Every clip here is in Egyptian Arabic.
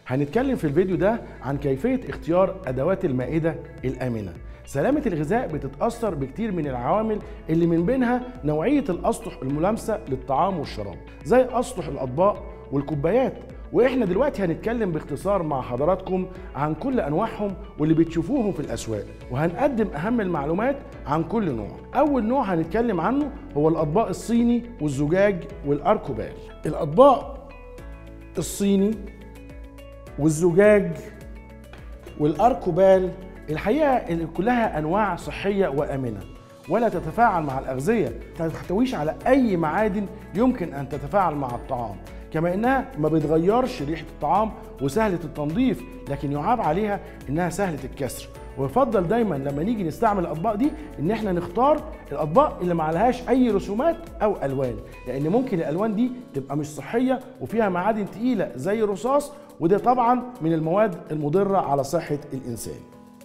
هنتكلم في الفيديو ده عن كيفية اختيار أدوات المائدة الآمنة سلامة الغذاء بتتأثر بكتير من العوامل اللي من بينها نوعية الأسطح الملامسة للطعام والشراب زي أسطح الأطباق والكوبايات واحنا دلوقتي هنتكلم باختصار مع حضراتكم عن كل انواعهم واللي بتشوفوهم في الاسواق وهنقدم اهم المعلومات عن كل نوع اول نوع هنتكلم عنه هو الاطباق الصيني والزجاج والاركوبال الاطباق الصيني والزجاج والاركوبال الحقيقه اللي كلها انواع صحيه وامنه ولا تتفاعل مع الاغذيه ما تحتويش على اي معادن يمكن ان تتفاعل مع الطعام كما انها ما بتغيرش ريحه الطعام وسهله التنظيف لكن يعاب عليها انها سهله الكسر ويفضل دايما لما نيجي نستعمل الاطباق دي ان احنا نختار الاطباق اللي ما عليهاش اي رسومات او الوان لان ممكن الالوان دي تبقى مش صحيه وفيها معادن تقيله زي الرصاص وده طبعا من المواد المضره على صحه الانسان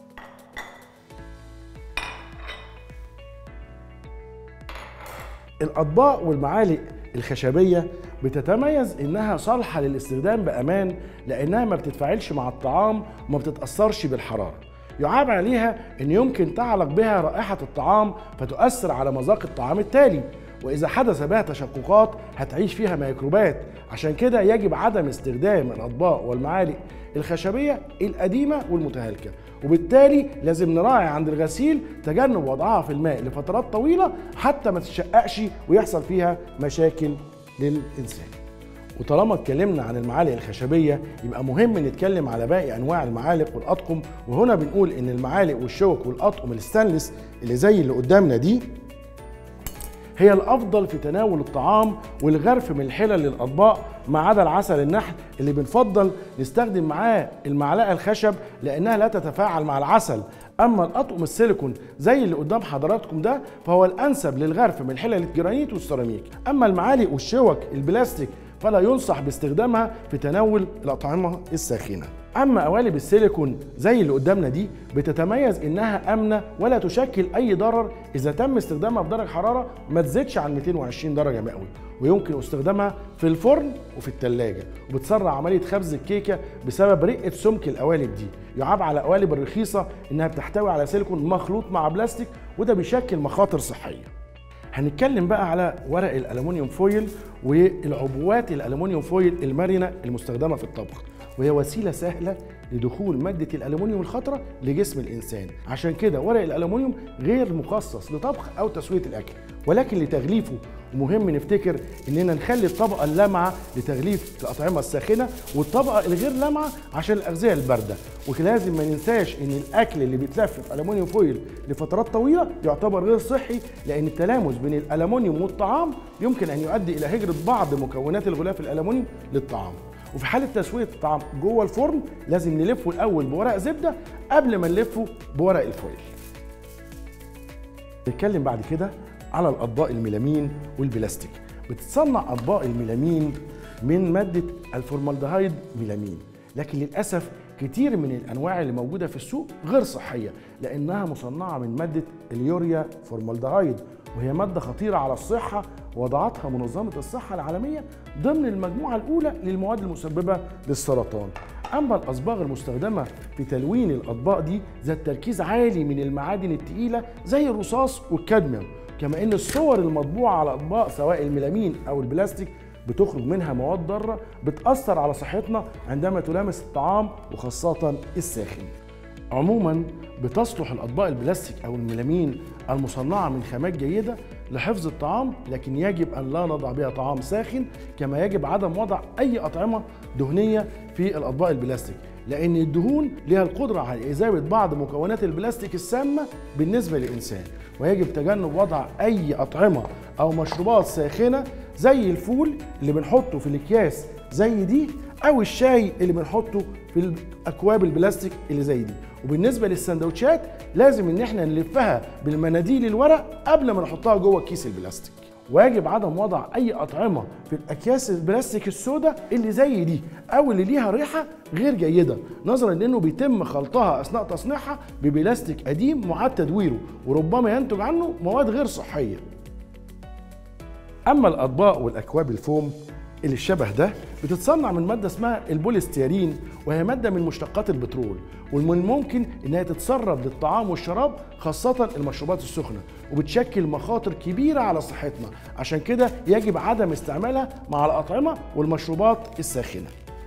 الاطباق والمعالق الخشبيه بتتميز انها صالحه للاستخدام بامان لانها ما بتتفاعلش مع الطعام وما بتتاثرش بالحراره يعاب عليها ان يمكن تعلق بها رائحه الطعام فتؤثر على مذاق الطعام التالي واذا حدث بها تشققات هتعيش فيها ميكروبات عشان كده يجب عدم استخدام الاطباق والمعالق الخشبيه القديمه والمتهالكه وبالتالي لازم نراعي عند الغسيل تجنب وضعها في الماء لفترات طويله حتى ما تتشققش ويحصل فيها مشاكل للانسان وطالما اتكلمنا عن المعالق الخشبيه يبقى مهم نتكلم على باقي انواع المعالق والاطقم وهنا بنقول ان المعالق والشوك والاطقم الستانلس اللي زي اللي قدامنا دي هي الافضل في تناول الطعام والغرف من الحلل للاطباق ما عدا العسل النحل اللي بنفضل نستخدم معاه المعلقه الخشب لانها لا تتفاعل مع العسل اما الاطقم السيليكون زي اللي قدام حضراتكم ده فهو الانسب للغرف من حلل الجرانيت والسيراميك اما المعالق والشوك البلاستيك فلا ينصح باستخدامها في تناول الاطعمه الساخنه اما قوالب السيليكون زي اللي قدامنا دي بتتميز انها امنه ولا تشكل اي ضرر اذا تم استخدامها بدرجه حراره ما تزيدش عن 220 درجه مئوي ويمكن استخدامها في الفرن وفي الثلاجه وبتسرع عمليه خبز الكيكه بسبب رقه سمك القوالب دي يعاب على القوالب الرخيصه انها بتحتوي على سيليكون مخلوط مع بلاستيك وده بيشكل مخاطر صحيه هنتكلم بقى على ورق الالومنيوم فويل والعبوات الالومنيوم فويل المرنه المستخدمه في الطبخ وهي وسيله سهله لدخول ماده الالومنيوم الخطره لجسم الانسان عشان كده ورق الالومنيوم غير مخصص لطبخ او تسويه الاكل ولكن لتغليفه ومهم نفتكر اننا نخلي الطبقه اللامعه لتغليف الاطعمه الساخنه والطبقه الغير لامعه عشان الاغذيه البارده ولازم ما ننساش ان الاكل اللي بيتلف في الومنيوم فويل لفترات طويله يعتبر غير صحي لان التلامس بين الالومنيوم والطعام يمكن ان يؤدي الى هجره بعض مكونات الغلاف الالومنيوم للطعام وفي حاله تسويه الطعام جوه الفرن لازم نلفه الاول بورق زبده قبل ما نلفه بورق الفويل نتكلم بعد كده على الاطباق الميلامين والبلاستيك بتتصنع اطباق الميلامين من ماده الفورمالدهيد ميلامين لكن للاسف كتير من الانواع اللي موجوده في السوق غير صحيه لانها مصنعه من ماده اليوريا فورمالدهيد وهي ماده خطيره على الصحه وضعتها منظمه الصحه العالميه ضمن المجموعه الاولى للمواد المسببه للسرطان اما الاصباغ المستخدمه في تلوين الاطباق دي ذات تركيز عالي من المعادن الثقيله زي الرصاص والكادميوم كما ان الصور المطبوعه على اطباق سواء الميلامين او البلاستيك بتخرج منها مواد ضاره بتاثر على صحتنا عندما تلامس الطعام وخاصه الساخن عموما بتصلح الاطباق البلاستيك او الميلامين المصنعه من خامات جيده لحفظ الطعام لكن يجب ان لا نضع بها طعام ساخن كما يجب عدم وضع اي اطعمه دهنيه في الاطباق البلاستيك لان الدهون لها القدره على اذابه بعض مكونات البلاستيك السامه بالنسبه للانسان ويجب تجنب وضع اي اطعمه او مشروبات ساخنه زي الفول اللي بنحطه في الاكياس زي دي او الشاي اللي بنحطه في الاكواب البلاستيك اللي زي دي وبالنسبه للسندوتشات لازم ان احنا نلفها بالمناديل الورق قبل ما نحطها جوه كيس البلاستيك ويجب عدم وضع اي اطعمه في الاكياس البلاستيك السوداء اللي زي دي او اللي ليها ريحه غير جيده نظرا لانه بيتم خلطها اثناء تصنيعها ببلاستيك قديم معاد تدويره وربما ينتج عنه مواد غير صحيه اما الاطباق والاكواب الفوم اللي الشبه ده بتتصنع من ماده اسمها البوليستيرين وهي ماده من مشتقات البترول ومن الممكن انها تتسرب للطعام والشراب خاصه المشروبات السخنه وبتشكل مخاطر كبيره على صحتنا عشان كده يجب عدم استعمالها مع الاطعمه والمشروبات الساخنه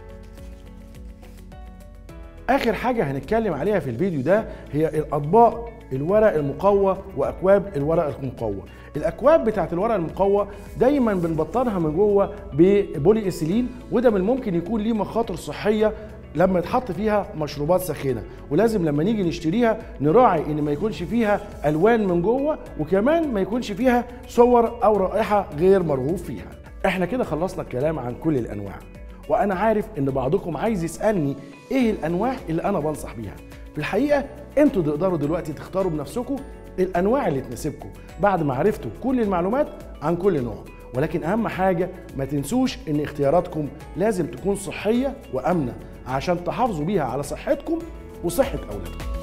اخر حاجه هنتكلم عليها في الفيديو ده هي الاطباق الورق المقوى واكواب الورق المقوى الاكواب بتاعت الورق المقوى دايما بنبطنها من جوه ببولي ايثيلين وده من الممكن يكون ليه مخاطر صحيه لما يتحط فيها مشروبات ساخنه ولازم لما نيجي نشتريها نراعي ان ما يكونش فيها الوان من جوه وكمان ما يكونش فيها صور او رائحه غير مرغوب فيها احنا كده خلصنا الكلام عن كل الانواع وانا عارف ان بعضكم عايز يسالني ايه الانواع اللي انا بنصح بيها في الحقيقه انتوا تقدروا دلوقتي تختاروا بنفسكم الانواع اللي تناسبكم بعد ما عرفتوا كل المعلومات عن كل نوع ولكن اهم حاجه ما تنسوش ان اختياراتكم لازم تكون صحيه وامنه عشان تحافظوا بيها على صحتكم وصحه اولادكم